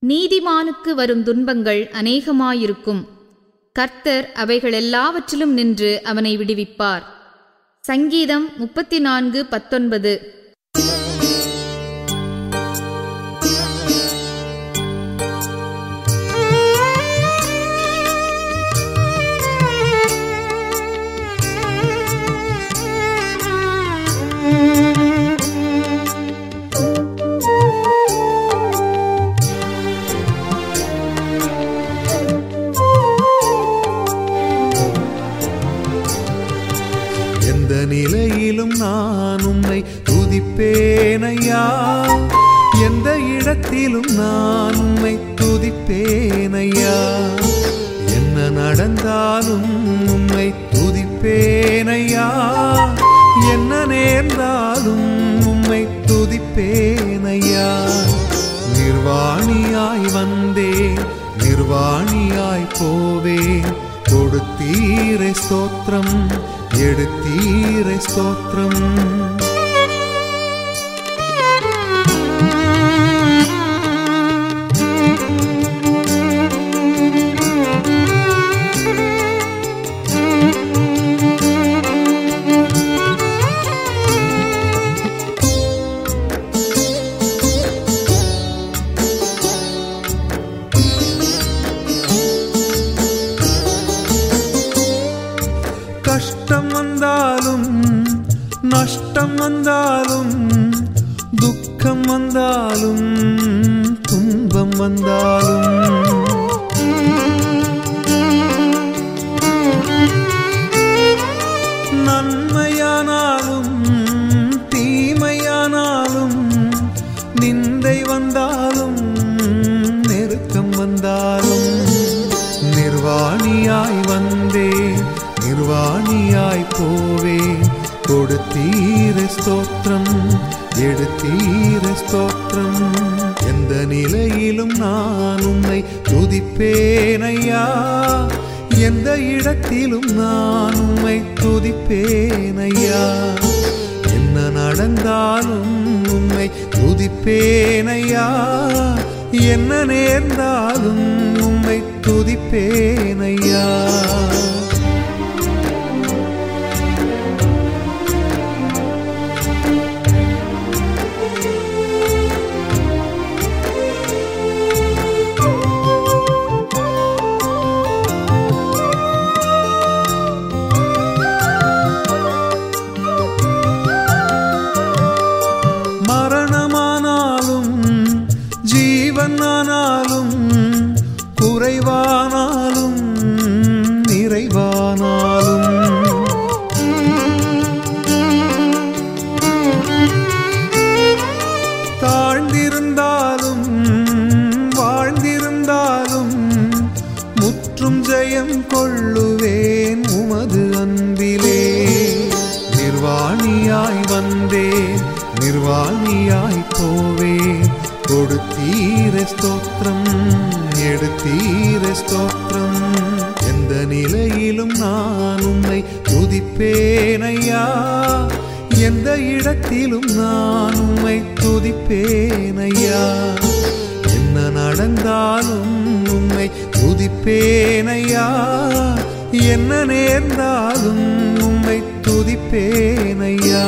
நீதிமானுக்கு வரும் துன்பங்கள் அநேகமாயிருக்கும் கர்த்தர் அவைகளெல்லாவற்றிலும் நின்று அவனை விடுவிப்பார் சங்கீதம் முப்பத்தி நான்கு பத்தொன்பது எந்த நிலையிலும் நான் உம்மை துதிப்பேனையா எந்த இடத்திலும் நான் உம்மை துதிப்பேனையா என்ன நடந்தாலும் உம்மை துதிப்பேனையா என்ன நேர்ந்தாலும் உம்மை துதிப்பேனையா நிர்வாணியாய் வந்தேன் நிர்வாணியாய் போவேன் கொடுத்தீரை ஸ்தோத்திரம் எடுத்தீரை ஸ்தோத்திரம் கஷ்டம் வந்தாலும் நஷ்டம் வந்தாலும் துக்கம் வந்தாலும் துன்பம் வந்தாலும் நன்மையானாலும் தீமையானாலும் நிந்தை வந்தாலும் நெருக்கம் வந்தாலும் நிர்வாணியாய் வந்தேன் நிர்வாணியாய் போவேன் கொடுத்தீர ஸ்தோத்திரம் எடுத்தீர ஸ்தோத்திரம் எந்த நிலையிலும் நான் உன்னை துதிப்பேனையா எந்த இடத்திலும் நான் உம்மை துதிப்பேனையா என்ன நடந்தாலும் உம்மை துதிப்பேனையா என்ன நேர்ந்தாலும் உம்மை துதிப்பேனையா மரணமானாலும் ஜீவனானாலும் குறைவானாலும் நிறைவானாலும் தாழ்ந்திருந்தாலும் வாழ்ந்திருந்தாலும் முற்றும் ஜெயம் கொள்ளுவேன் உமது அன்பிலே நிர்வாணியாய் வந்தேன் நிர்வாணியாய் போவேன் கொடுத்தீர ஸ்தோத்திரம் எடுத்தீர ஸ்தோத்திரம் எந்த நிலையிலும் நான் உம்மை துதிப்பேனையா எந்த இடத்திலும் நான் உம்மை துதிப்பேனையா என்ன நடந்தாலும் உம்மை துதிப்பேனையா என்ன நேர்ந்தாலும் உம்மை துதிப்பேனையா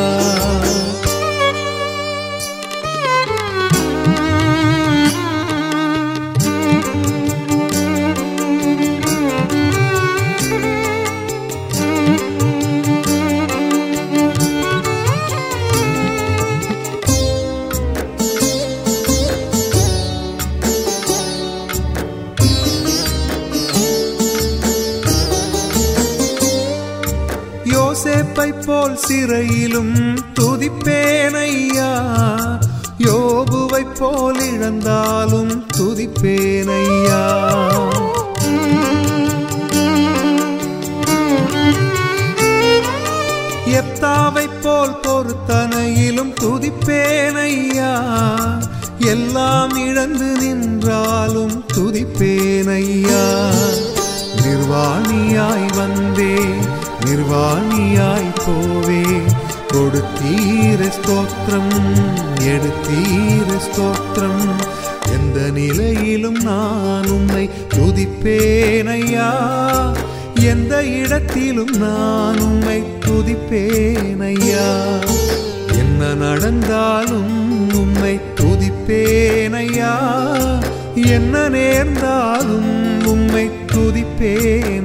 யோசேப்பை போல் சிறையிலும் துதிப்பேனையா யோபுவை போல் இழந்தாலும் துதிப்பேனையா எத்தாவை போல் பொறுத்தனையிலும் துதிப்பேனையா எல்லாம் இழந்து நின்றாலும் துதிப்பேனையா நிர்வாணியாய் வந்தேன் நிர்வாணியாய் போவே கொடுத்தீர ஸ்தோத்திரம் எடுத்தீர ஸ்தோத்திரம் எந்த நிலையிலும் நான் உம்மை துதிப்பேனையா எந்த இடத்திலும் நான் உம்மை துதிப்பேனையா என்ன நடந்தாலும் உம்மை துதிப்பேனையா என்ன நேர்ந்தாலும் உம்மை துதிப்பேன்